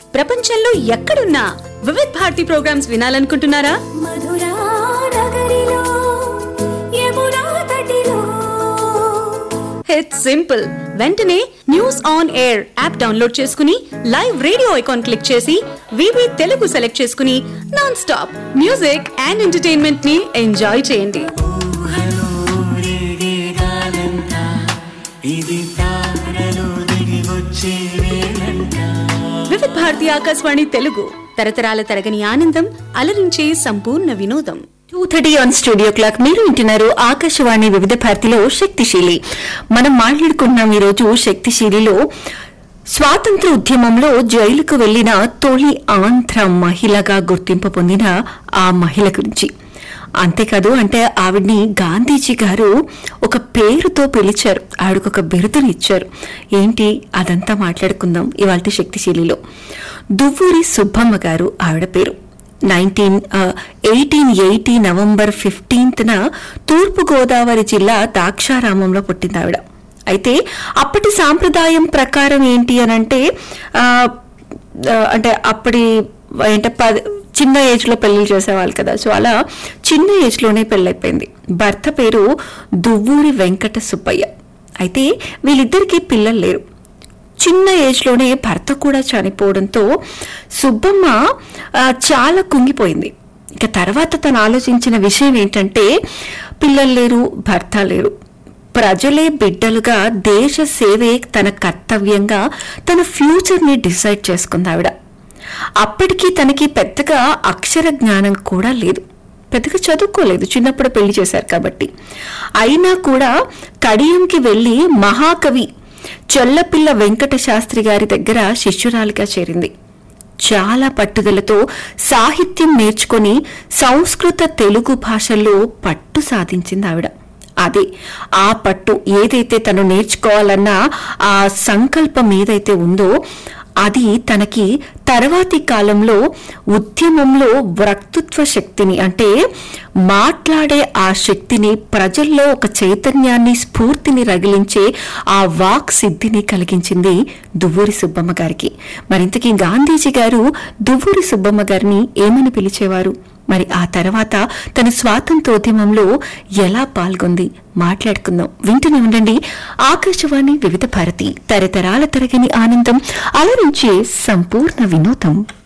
ప్రపంచంలో ఎక్కడున్నా వివిధ్ భారతి ప్రోగ్రామ్స్ వినాలనుకుంటున్నారా మధురా నగరిలో యమునా తటిలో ఇట్స్ సింపుల్ వెంటనే news on air app download చేసుకుని లైవ్ రేడియో ఐకాన్ క్లిక్ చేసి వివి తెలుగు సెలెక్ట్ చేసుకుని non stop music and entertainment ని ఎంజాయ్ చేయండి వివిధ భారతి ఆకాశవాణి తెలుగు తరతరాల తరగని ఆనందం అలరించే సంపూర్ణ వినోదం two thirty on studio clock మీరు వింటున్నారు ఆకాశవాణి వివిధ భారతిలో శక్తిశీలి మనం మాట్లాడుకున్నాం ఈరోజు శక్తిశీలిలో స్వాతంత్ర ఉద్యమంలో జైలుకు వెళ్లిన తొలి ఆంధ్ర మహిళగా గుర్తింపు పొందిన ఆ మహిళ గురించి అంతేకాదు అంటే ఆవిడ్ని గాంధీజీ గారు ఒక పేరుతో పిలిచారు ఆవిడకు ఒక బిరుదుని ఇచ్చారు ఏంటి అదంతా మాట్లాడుకుందాం ఇవాళ శక్తిశీలిలో దువ్వూరి సుబ్బమ్మ గారు ఆవిడ పేరు నైన్టీన్ ఎయిటీన్ ఎయిటీ నవంబర్ ఫిఫ్టీన్త్న తూర్పుగోదావరి జిల్లా దాక్షారామంలో పుట్టింది ఆవిడ అయితే అప్పటి సాంప్రదాయం ప్రకారం ఏంటి అని అంటే ఆ, ఆ, అంటే అప్పటి ఏంట పది చిన్న ఏజ్ లో పెళ్లి చేసేవాళ్ళు కదా సో అలా చిన్న ఏజ్ లోనే పెళ్ళైపోయింది భర్త పేరు దువ్వూరి వెంకట సుబ్బయ్య అయితే వీళ్ళిద్దరికీ పిల్లలు లేరు చిన్న ఏజ్ లోనే భర్త కూడా చనిపోవడంతో సుబ్బమ్మ ఆ, చాలా కుంగిపోయింది ఇక తర్వాత తను ఆలోచించిన విషయం ఏంటంటే పిల్లలు లేరు భర్త లేరు ప్రజలే బిడ్డలుగా దేశ సేవే తన కర్తవ్యంగా తన ఫ్యూచర్ ని డిసైడ్ చేసుకుంది ఆవిడ అప్పటికి తనకి పెద్దగా అక్షర జ్ఞానం కూడా లేదు పెద్దగా చదువుకోలేదు చిన్నప్పుడు పెళ్లి చేశారు కాబట్టి అయినా కూడా కడియంకి వెళ్లి మహాకవి చొల్లపిల్ల వెంకట శాస్త్రి గారి దగ్గర శిష్యురాలిగా చేరింది చాలా పట్టుదలతో సాహిత్యం నేర్చుకొని సంస్కృత తెలుగు భాషల్లో పట్టు సాధించింది ఆవిడ అదే ఆ పట్టు ఏదైతే తను నేర్చుకోవాలన్న ఆ సంకల్పం ఏదైతే ఉందో అది తనకి తర్వాతి కాలంలో ఉద్యమంలో వక్తృత్వ శక్తిని అంటే మాట్లాడే ఆ శక్తిని ప్రజల్లో ఒక చైతన్యాన్ని స్ఫూర్తిని రగిలించే ఆ వాక్ సిద్ధిని కలిగించింది దువ్వూరి సుబ్బమ్మ గారికి మరింతకీ గాంధీజీ గారు దువ్వూరి సుబ్బమ్మ గారిని ఏమని పిలిచేవారు మరి ఆ తర్వాత తన స్వాతంత్రోద్యమంలో ఎలా పాల్గొంది మాట్లాడుకుందాం వింటూనే ఉండండి ఆకాశవాణి వివిధ భారతి తరతరాల తరగని ఆనందం అలరించే సంపూర్ణ వినోదం